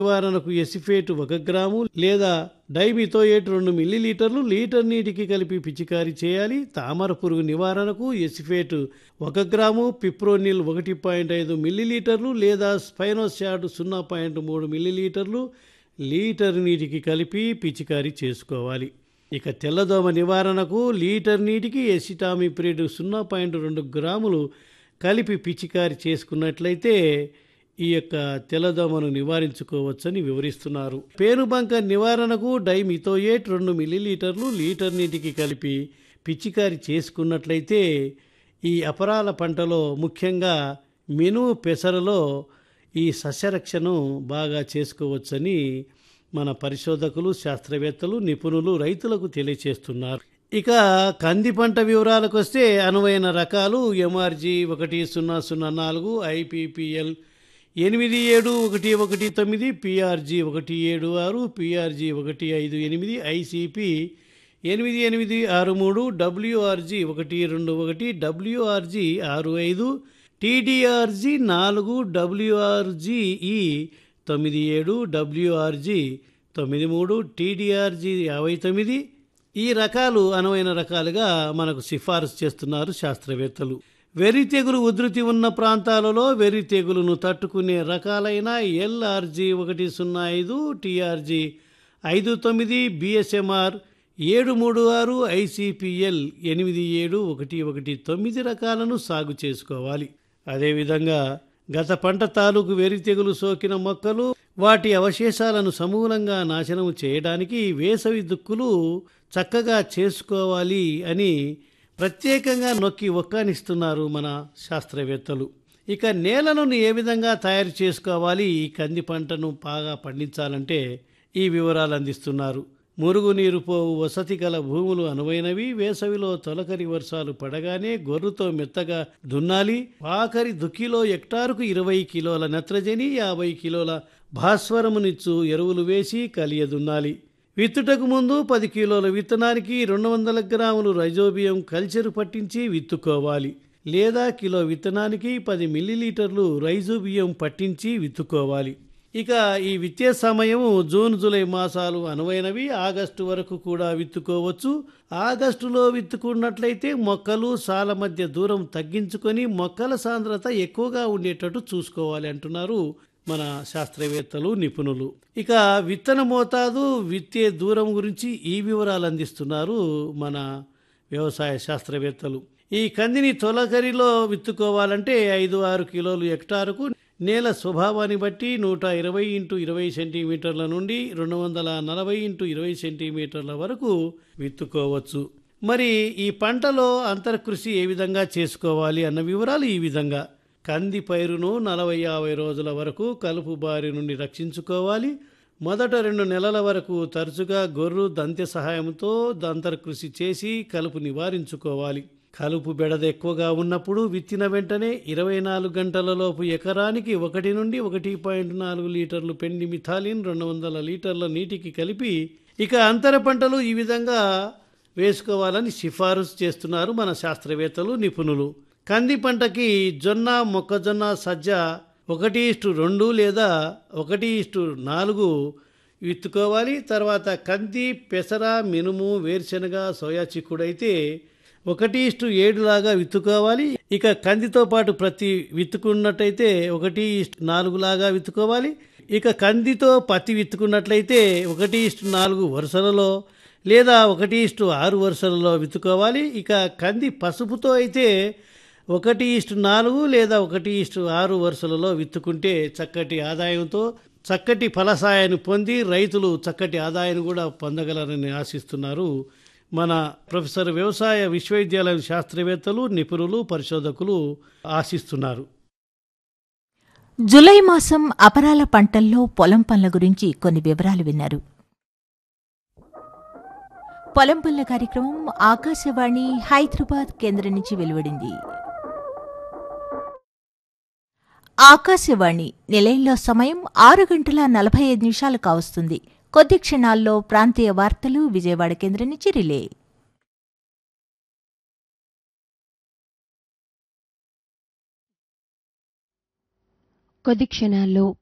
నివారణకు ఎసిఫేట్ ఒక గ్రాము లేదా డైమిథోయేట్ రెండు మిల్లీలీటర్లు లీటర్ నీటికి కలిపి పిచికారీ చేయాలి తామర పురుగు నివారణకు ఎసిఫేట్ ఒక గ్రాము పిప్రోనిల్ ఒకటి పాయింట్ ఐదు మిల్లీలీటర్లు లేదా స్పైనోశాట్ సున్నా పాయింట్ మూడు మిల్లీలీటర్లు లీటర్ నీటికి కలిపి పిచికారీ చేసుకోవాలి ఇక తెల్లదోమ నివారణకు లీటర్ నీటికి ఎసిటామిప్రిడ్ సున్నా పాయింట్ రెండు గ్రాములు కలిపి పిచికారి చేసుకున్నట్లయితే ఈ యొక్క తెల్లదోమను నివారించుకోవచ్చని వివరిస్తున్నారు పేనుబంక నివారణకు డైమిథోయేట్ రెండు మిల్లీలీటర్లు లీటర్ నీటికి కలిపి పిచికారి చేసుకున్నట్లయితే ఈ అపరాల పంటలో ముఖ్యంగా మినుము పెసరలో ఈ సస్యరక్షను బాగా చేసుకోవచ్చని మన పరిశోధకులు శాస్త్రవేత్తలు నిపుణులు రైతులకు తెలియచేస్తున్నారు ఇక కంది పంట వివరాలకు వస్తే అనువైన రకాలు ఎంఆర్జీ ఒకటి సున్నా సున్నా నాలుగు ఐపీపీఎల్ ఎనిమిది ఏడు ఒకటి ఒకటి తొమ్మిది పిఆర్జీ ఒకటి ఏడు ఆరు పిఆర్జీ ఒకటి ఐదు ఎనిమిది ఐసిపి ఎనిమిది ఎనిమిది ఆరు మూడు డబ్ల్యూఆర్జీ ఒకటి రెండు ఒకటి డబ్ల్యూఆర్జీ ఆరు ఐదు టీడీఆర్జీ నాలుగు డబ్ల్యూఆర్జీఈ తొమ్మిది ఏడు డబ్ల్యూఆర్జీ తొమ్మిది మూడు టీడీఆర్జీ యాభై తొమ్మిది ఈ రకాలు అనువైన రకాలుగా మనకు సిఫారసు చేస్తున్నారు శాస్త్రవేత్తలు వెర్రి తెగులు ఉధృతి ఉన్న ప్రాంతాలలో వెర్రి తెగులును తట్టుకునే రకాలైన ఎల్ఆర్జీ ఒకటి సున్నా ఐదు టీఆర్జీ ఐదు తొమ్మిది బిఎస్ఎంఆర్ ఏడు మూడు ఆరు ఐసిపిఎల్ ఎనిమిది ఏడు ఒకటి ఒకటి తొమ్మిది రకాలను సాగు చేసుకోవాలి అదేవిధంగా గత పంట తాలూకు వెర్రి తెగులు సోకిన మొక్కలు వాటి అవశేషాలను సమూలంగా నాశనం చేయడానికి వేసవి దుక్కులు చక్కగా చేసుకోవాలి అని ప్రత్యేకంగా నొక్కి ఒక్కానిస్తున్నారు మన శాస్త్రవేత్తలు ఇక నేలను ఏ విధంగా తయారు చేసుకోవాలి ఈ కంది పంటను బాగా పండించాలంటే ఈ వివరాలు అందిస్తున్నారు మురుగునీరు పోవు వసతి గల భూములు అనువైనవి వేసవిలో తొలకరి వర్షాలు పడగానే గొర్రుతో మెత్తగా దున్నాలి ఆఖరి దుక్కిలో హెక్టారుకు ఇరవై కిలోల నత్రజని యాభై కిలోల భాస్వరమునిచ్చు ఎరువులు వేసి కలియ దున్నాలి విత్తుటకు ముందు పది కిలోల విత్తనానికి రెండు వందల గ్రాములు రైజోబియం కల్చరు పట్టించి విత్తుకోవాలి లేదా కిలో విత్తనానికి పది మిల్లీలీటర్లు రైజోబియం పట్టించి విత్తుకోవాలి ఇక ఈ విత్తే సమయము జూన్ జూలై మాసాలు అనువైనవి ఆగస్టు వరకు కూడా విత్తుకోవచ్చు ఆగస్టులో విత్తుకున్నట్లయితే మొక్కలు సాల మధ్య దూరం తగ్గించుకొని మొక్కల సాంద్రత ఎక్కువగా ఉండేటట్టు చూసుకోవాలి అంటున్నారు మన శాస్త్రవేత్తలు నిపుణులు ఇక విత్తన మోతాదు విత్తే దూరం గురించి ఈ వివరాలు అందిస్తున్నారు మన వ్యవసాయ శాస్త్రవేత్తలు ఈ కందిని తొలకరిలో విత్తుకోవాలంటే ఐదు ఆరు కిలోలు హెక్టారుకు నేల స్వభావాన్ని బట్టి నూట ఇరవై ఇంటూ ఇరవై సెంటీమీటర్ల నుండి రెండు వందల నలభై ఇంటూ ఇరవై సెంటీమీటర్ల వరకు విత్తుకోవచ్చు మరి ఈ పంటలో అంతర్కృషి ఏ విధంగా చేసుకోవాలి అన్న వివరాలు ఈ విధంగా కంది పైరును నలభై యాభై రోజుల వరకు కలుపు బారి నుండి రక్షించుకోవాలి మొదట రెండు నెలల వరకు తరచుగా గొర్రు దంతె సహాయంతో అంతర్కృషి చేసి కలుపు నివారించుకోవాలి కలుపు బెడద ఎక్కువగా ఉన్నప్పుడు విత్తిన వెంటనే ఇరవై నాలుగు గంటలలోపు ఎకరానికి ఒకటి నుండి ఒకటి పాయింట్ నాలుగు లీటర్లు పెండి మిథాలిన్ రెండు వందల లీటర్ల నీటికి కలిపి ఇక అంతర పంటలు ఈ విధంగా వేసుకోవాలని సిఫారసు చేస్తున్నారు మన శాస్త్రవేత్తలు నిపుణులు కంది పంటకి జొన్న మొక్కజొన్న సజ్జ ఒకటి ఇష్టు రెండు లేదా ఒకటి ఇష్టు నాలుగు విత్తుకోవాలి తర్వాత కంది పెసర మినుము వేరుశెనగ సోయా చిక్కుడైతే ఒకటి ఇష్టు ఏడులాగా విత్తుకోవాలి ఇక కందితో పాటు ప్రతి విత్తుకున్నట్టయితే ఒకటి ఇష్టు నాలుగులాగా విత్తుకోవాలి ఇక కందితో పత్తి విత్తుకున్నట్లయితే ఒకటి ఇష్టు నాలుగు వరుసలలో లేదా ఒకటి ఇష్టు ఆరు వరుసలలో విత్తుకోవాలి ఇక కంది పసుపుతో అయితే ఒకటి ఇష్టు నాలుగు లేదా ఒకటి ఇష్టు ఆరు వరుసలలో విత్తుకుంటే చక్కటి ఆదాయంతో చక్కటి ఫలసాయాన్ని పొంది రైతులు చక్కటి ఆదాయాన్ని కూడా పొందగలరని ఆశిస్తున్నారు మన ప్రొఫెసర్ వ్యవసాయ విశ్వవిద్యాలయం శాస్త్రవేత్తలు నిపుణులు పరిశోధకులు ఆశిస్తున్నారు జులై మాసం అపరాల పంటల్లో పొలం పనుల గురించి కొన్ని వివరాలు విన్నారు పొలం పనుల కార్యక్రమం ఆకాశవాణి హైదరాబాద్ కేంద్రం నుంచి వెలువడింది ఆకాశవాణి నిలయంలో సమయం ఆరు గంటల నలభై ఐదు నిమిషాలు కావస్తుంది కొద్ది క్షణాల్లో ప్రాంతీయ వార్తలు విజయవాడ కేంద్రం నుంచి రిలే కొద్ది క్షణాల్లో